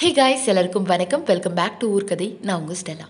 hey guys எல்லாருக்கும் வணக்கம் welcome back to ஊர்கதை நான் உங்கள் ஸ்டெல்லா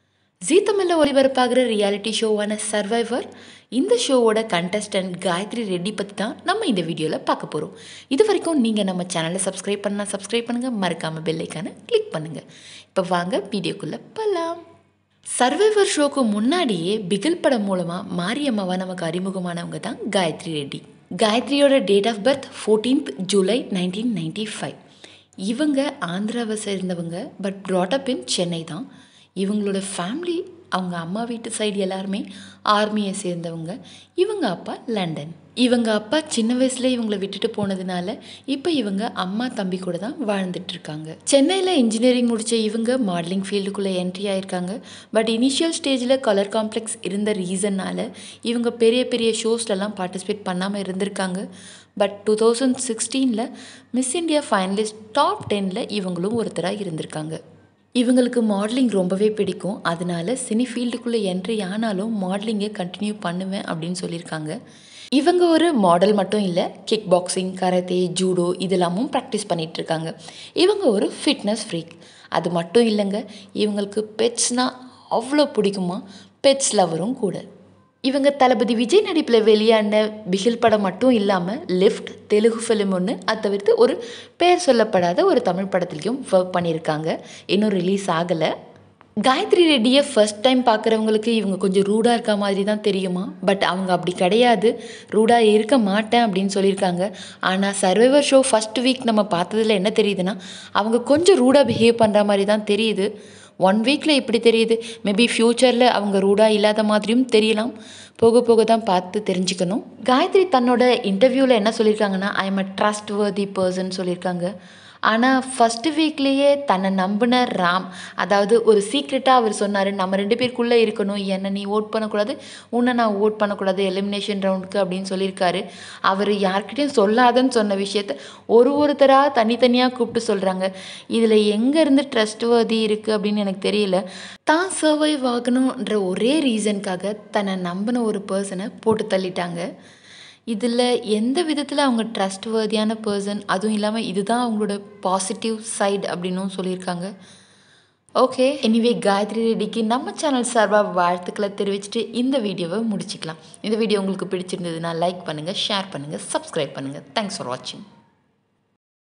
ஜீ தமிழில் ஒளிபரப்பாகிற ரியாலிட்டி ஷோவான சர்வைவர் இந்த ஷோவோட கண்டஸ்டன்ட் காயத்ரி ரெட்டி பற்றி தான் நம்ம இந்த வீடியோவில் பார்க்க போகிறோம் இது வரைக்கும் நீங்கள் நம்ம சேனலை சப்ஸ்கிரைப் பண்ணால் சப்ஸ்கிரைப் பண்ணுங்கள் மறக்காமல் பெல்லைக்கான கிளிக் பண்ணுங்கள் இப்போ வாங்க வீடியோக்குள்ளே போகலாம் சர்வைவர் ஷோக்கு முன்னாடியே பிகில் படம் மூலமாக மாரியம்மாவா நமக்கு அறிமுகமானவங்க தான் காயத்ரி ரெட்டி காயத்ரியோட date of birth fourteenth July nineteen ninety five இவங்க ஆந்திராவை சேர்ந்தவங்க பட் ப்ராட்டப் இன் சென்னை தான் இவங்களோட ஃபேமிலி அவங்க அம்மா வீட்டு சைடு எல்லாருமே ஆர்மியை சேர்ந்தவங்க இவங்க அப்பா லண்டன் இவங்க அப்பா சின்ன வயசுல இவங்களை விட்டுட்டு போனதுனால இப்போ இவங்க அம்மா தம்பி கூட தான் வாழ்ந்துட்டு இருக்காங்க சென்னையில் இன்ஜினியரிங் முடித்த இவங்க மாடலிங் ஃபீல்டுக்குள்ளே என்ட்ரி ஆயிருக்காங்க பட் இனிஷியல் ஸ்டேஜில் கலர் காம்ப்ளெக்ஸ் இருந்த ரீசன்னால் இவங்க பெரிய பெரிய ஷோஸ்லலாம் பார்ட்டிசிபேட் பண்ணாமல் இருந்திருக்காங்க பட் டூ தௌசண்ட் சிக்ஸ்டீனில் மிஸ் இந்தியா ஃபைனலிஸ்ட் டாப் டென்னில் இவங்களும் ஒருத்தராக இருந்திருக்காங்க இவங்களுக்கு மாடலிங் ரொம்பவே பிடிக்கும் அதனால சினி ஃபீல்டுக்குள்ளே என்ட்ரி ஆனாலும் மாடலிங்கை கண்டினியூ பண்ணுவேன் அப்படின்னு சொல்லியிருக்காங்க இவங்க ஒரு மாடல் மட்டும் இல்லை கிக் பாக்ஸிங் கராத்தே ஜூடோ இதெல்லாமும் ப்ராக்டிஸ் பண்ணிகிட்டு இருக்காங்க இவங்க ஒரு ஃபிட்னஸ் ஃப்ரீக் அது மட்டும் இல்லைங்க இவங்களுக்கு பெட்ஸ்னால் அவ்வளோ பிடிக்குமா பெட்ஸ் லவரும் கூட இவங்க தளபதி விஜய் நடிப்பில் வெளியான பிகில் படம் மட்டும் இல்லாமல் லிஃப்ட் தெலுங்கு ஃபிலிம் ஒன்று அதை தவிர்த்து ஒரு பேர் சொல்லப்படாத ஒரு தமிழ் படத்துலையும் ஒர்க் பண்ணியிருக்காங்க இன்னும் ரிலீஸ் ஆகலை காயத்ரி ரெட்டியை ஃபர்ஸ்ட் டைம் பார்க்குறவங்களுக்கு இவங்க கொஞ்சம் ரூடாக இருக்க மாதிரி தான் தெரியுமா பட் அவங்க அப்படி கிடையாது ரூடாக இருக்க மாட்டேன் அப்படின்னு சொல்லியிருக்காங்க ஆனால் சர்வைவர் ஷோ ஃபஸ்ட் வீக் நம்ம பார்த்ததுல என்ன தெரியுதுன்னா அவங்க கொஞ்சம் ரூடாக பிஹேவ் பண்ணுற மாதிரி தான் தெரியுது ஒன் வீக்கில் இப்படி தெரியுது மேபி ஃப்யூச்சரில் அவங்க ரூடாக இல்லாத மாதிரியும் தெரியலாம் போக போக தான் பார்த்து தெரிஞ்சுக்கணும் காயத்ரி தன்னோட இன்டர்வியூவில் என்ன சொல்லியிருக்காங்கன்னா I am a trustworthy person சொல்லியிருக்காங்க ஆனால் ஃபஸ்ட்டு வீக்லேயே தன்னை நம்பின ராம் அதாவது ஒரு சீக்ரெட்டாக அவர் சொன்னார் நம்ம ரெண்டு பேருக்குள்ளே இருக்கணும் என்னை நீ ஓட் பண்ணக்கூடாது உன்னை நான் ஓட் பண்ணக்கூடாது எலிமினேஷன் ரவுண்டுக்கு அப்படின்னு சொல்லியிருக்காரு அவர் யார்கிட்டையும் சொல்லாதன்னு சொன்ன விஷயத்த ஒரு ஒருத்தராக தனித்தனியாக கூப்பிட்டு சொல்கிறாங்க இதில் எங்கேருந்து ட்ரஸ்ட் வர்தி இருக்குது அப்படின்னு எனக்கு தெரியல தான் சர்வைவ் ஆகணுன்ற ஒரே ரீசனுக்காக தன்னை நம்பின ஒரு பர்சனை போட்டு தள்ளிட்டாங்க இதில் எந்த விதத்தில் அவங்க ட்ரஸ்ட் வர்தியான பர்சன் அதுவும் இல்லாமல் இதுதான் அவங்களோட பாசிட்டிவ் சைடு அப்படின்னும் சொல்லியிருக்காங்க ஓகே எனிவே காயத்ரி ரெட்டிக்கு நம்ம சேனல் சார்பாக வாழ்த்துக்களை தெரிவிச்சுட்டு இந்த வீடியோவை முடிச்சுக்கலாம் இந்த வீடியோ உங்களுக்கு பிடிச்சிருந்ததுன்னா லைக் பண்ணுங்கள் ஷேர் பண்ணுங்கள் சப்ஸ்கிரைப் பண்ணுங்கள் தேங்க்ஸ் ஃபார் வாட்சிங்